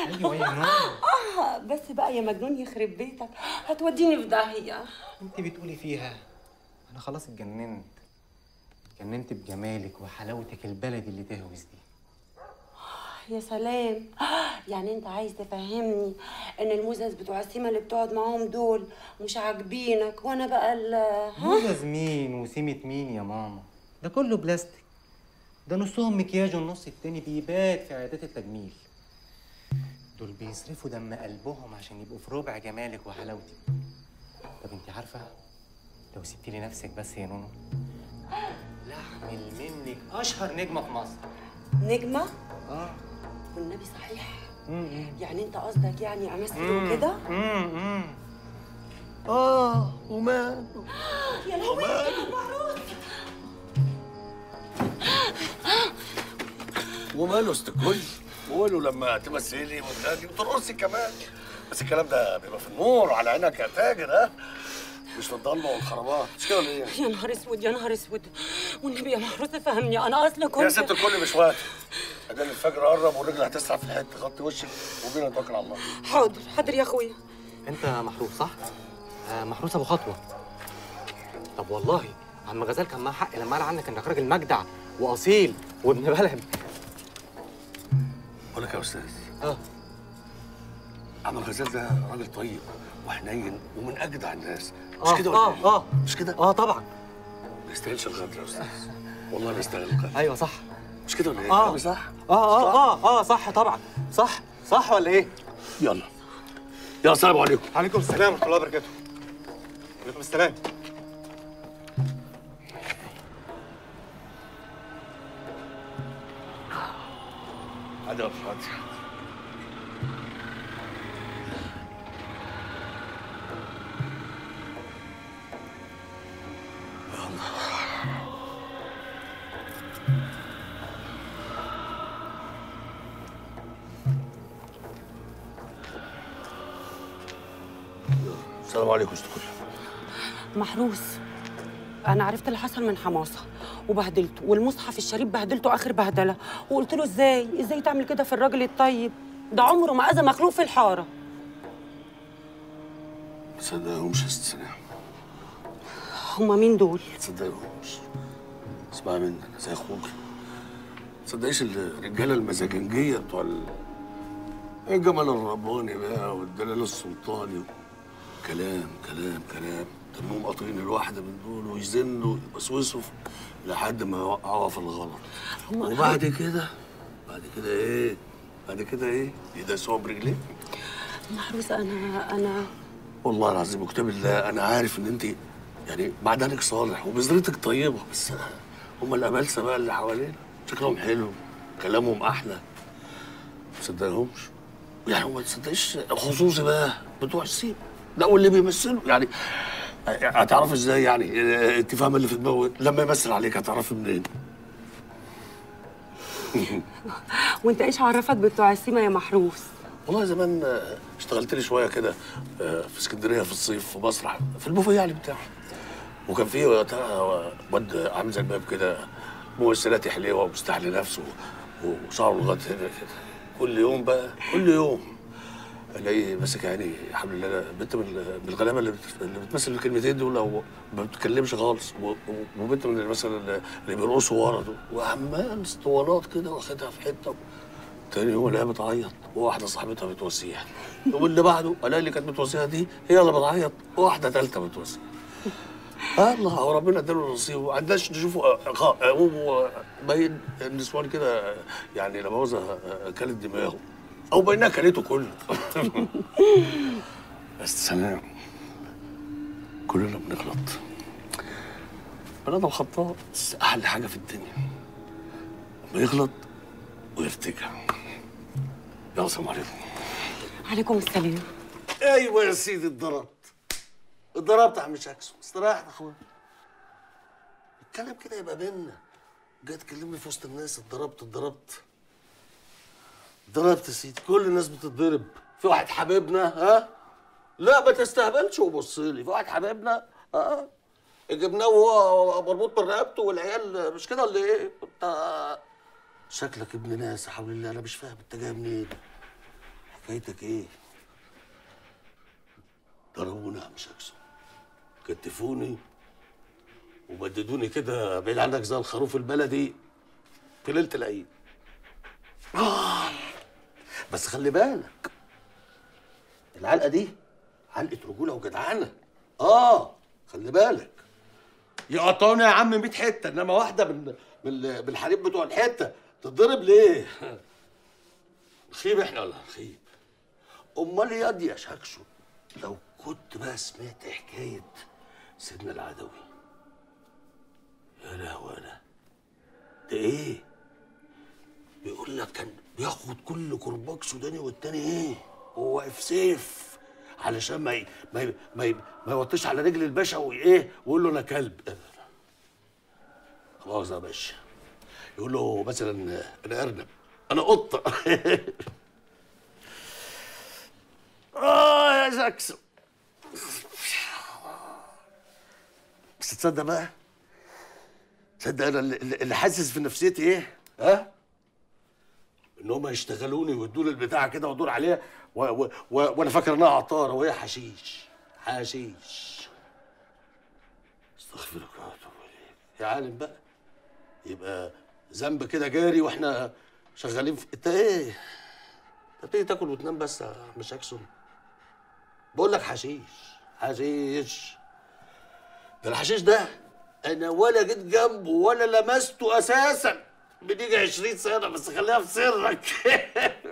ايوه يا نور آه بس بقى يا مجنون يخرب بيتك هتوديني في داهيه انت بتقولي فيها انا خلاص اتجننت اتجننت بجمالك وحلاوتك البلد اللي تهوس دي يا سلام يعني انت عايز تفهمني ان المزز بتوع السيما اللي بتقعد معاهم دول مش عاجبينك وانا بقى ال ها موزز مين وسيمة مين يا ماما ده كله بلاستيك ده نصهم مكياج والنص التاني بيبات في عيادات التجميل دول بيصرفوا دم قلبهم عشان يبقوا في ربع جمالك وحلاوتك طب انت عارفة لو سبتي لي نفسك بس يا نونو لحمل منك اشهر نجمة في مصر نجمه اه والنبي صحيح امم يعني انت قصدك يعني امثل وكده امم اه وماله يا لهوي معروف وماله استكل وماله لما تمثلي وتغني وترقصي كمان بس الكلام ده بيبقى في النور على عينك يا تاجر ها مش في الضلمه والخرابات مش كده ولا ايه؟ يا نهار اسود يا نهار اسود والنبي يا محروس فهمني انا اصلا كنت يا ست الكل مش وقت اجل الفجر قرب والرجل هتسرع في الحته غطي وشك وبينا نتوكل على الله حاضر حاضر يا اخويا انت محروس صح؟ آه محروس ابو خطوه طب والله عم غزال كان معاه حق لما قال عنك انك راجل مجدع واصيل وابن بلد بقول لك يا استاذ اه عم غزال ده راجل طيب وحنين ومن اجدع الناس آه، مش كده ولا آه، إيه؟ آه. مش كده؟ اه طبعا ما يستاهلش الغدر يا استاذ والله ما يستاهل الغدر ايوه صح مش كده ولا ايه؟ اه كلامي صح؟ اه اه اه اه صح طبعا صح صح ولا ايه؟ يلا يلا السلام عليكم عليكم السلام ورحمه الله وبركاته عليكم السلام عادي يا أبو عادي السلام عليكم استاذ محروس انا عرفت اللي حصل من حماسه وبهدلته والمصحف الشريف بهدلته اخر بهدله وقلت له ازاي ازاي تعمل كده في الراجل الطيب ده عمره ما اذى مخلوق في الحاره ما تصدقهمش يا ست سلام هما مين دول ما تصدقهمش اسمعي مني انا زي اخوك ما تصدقيش الرجاله المزاجنجيه بتوع ال- الجمال الرباني بقى والدلال السلطاني كلام كلام كلام تنهم قاطرين الواحده من دول ويزنوا يوسوسوا لحد ما يوقعوها في الغلط هما وبعد كده بعد كده ايه بعد كده ايه يداسوها برجليه محروس انا انا والله العظيم وكتاب الله انا عارف ان انت يعني معدنك صالح وبذرتك طيبه بس هم الامالسه بقى اللي حوالينا شكلهم حلو كلامهم احلى ما تصدقهمش يعني ما تصدقش خصوصي بقى بتوع السيب لا واللي بيمثلوا يعني هتعرف ازاي يعني انت فاهمه اللي في دماغه لما يمثل عليك هتعرفي منين وانت ايش عرفك بتوع السيما يا محروس والله زمان آه، اشتغلت لي شويه كده آه، في اسكندريه في الصيف في مسرح في البوفيه يعني بتاعه وكان في وقتها واد عامل زي الباب كده ممثلاتي حليوه ومستحلي نفسه وشعره لغايه هنا كده كل يوم بقى كل يوم الاقيه ماسك يعني الحمد لله بنت من من الغلابه اللي بت- اللي بتمثل الكلمتين دول او ما بتتكلمش خالص و- و- وبنت من مثلا اللي بيرقصوا ورا دول وعمال اسطوانات كده واخدها في حته تاني يوم الاقيها بتعيط وواحده صاحبتها بتواسيها واللي بعده الاقي اللي كانت بتواسيها دي هي اللي بتعيط وواحده ثالثه بتواسيها الله هو ربنا اداله نصيب ما عندناش نشوفه هو باين النسوان كده يعني لا مؤاخذه كلت دماغه او بينها كلته كله بس سلام كلنا بنغلط بني ادم خطاء بس احلى حاجه في الدنيا لما يغلط ويرتجع يلا السلام عليكم عليكم السلام ايوه يا سيدي اتضربت اتضربت يا عم شاكسون استريح يا اخويا الكلام كده يبقى بينا جاي تكلمني في وسط الناس اتضربت اتضربت اتضربت يا سيدي كل الناس بتتضرب في واحد حبيبنا ها لا ما تستهبلش وبص لي في واحد حبيبنا ها جبناه وهو مربوط من رقبته والعيال مش كده ولا ايه؟ انت شكلك ابن ناس يا حول الله انا مش فاهم انت جاي منين حكايتك ايه؟ ضربوني يا عم شاكسون كتفوني ومددوني كده بعيد عنك زي الخروف البلدي في ليله العيد آه. بس خلي بالك العلقه دي علقه رجوله وجدعانه اه خلي بالك يقطعوني يا عم 100 حته انما واحده من من من الحريم بتوع الحته تتضرب ليه؟ نخيب احنا ولا نخيب؟ امال ايه قد يا شاكسو لو كنت بقى سمعت حكايه سيدنا العدوي يا لهوي انا ده ايه؟ بيقول لك كان بياخد كل كرباج سوداني والتاني ايه؟ هو واقف سيف علشان ما ي... ما ي... ما, ي... ما يوطيش على رجل الباشا وايه ويقول له انا كلب خلاص يا باشا يقول له مثلا انا ارنب انا قطه اه يا جاكسون بس تصدق بقى تصدق انا اللي, اللي حاسس في نفسيتي ايه ها ان هم يشتغلوني ويدوا لي البتاعه كده وادور عليها و... و... و... وانا فاكر انها عطاره وهي حشيش حشيش استغفرك واتوب اليك يا عالم بقى يبقى ذنب كده جاري واحنا شغالين في انت ايه انت بتيجي تاكل وتنام بس يا عم شاكسون بقول لك حشيش حشيش ده الحشيش ده انا ولا جيت جنبه ولا لمسته اساسا بتيجي 20 سنه بس خليها في سرك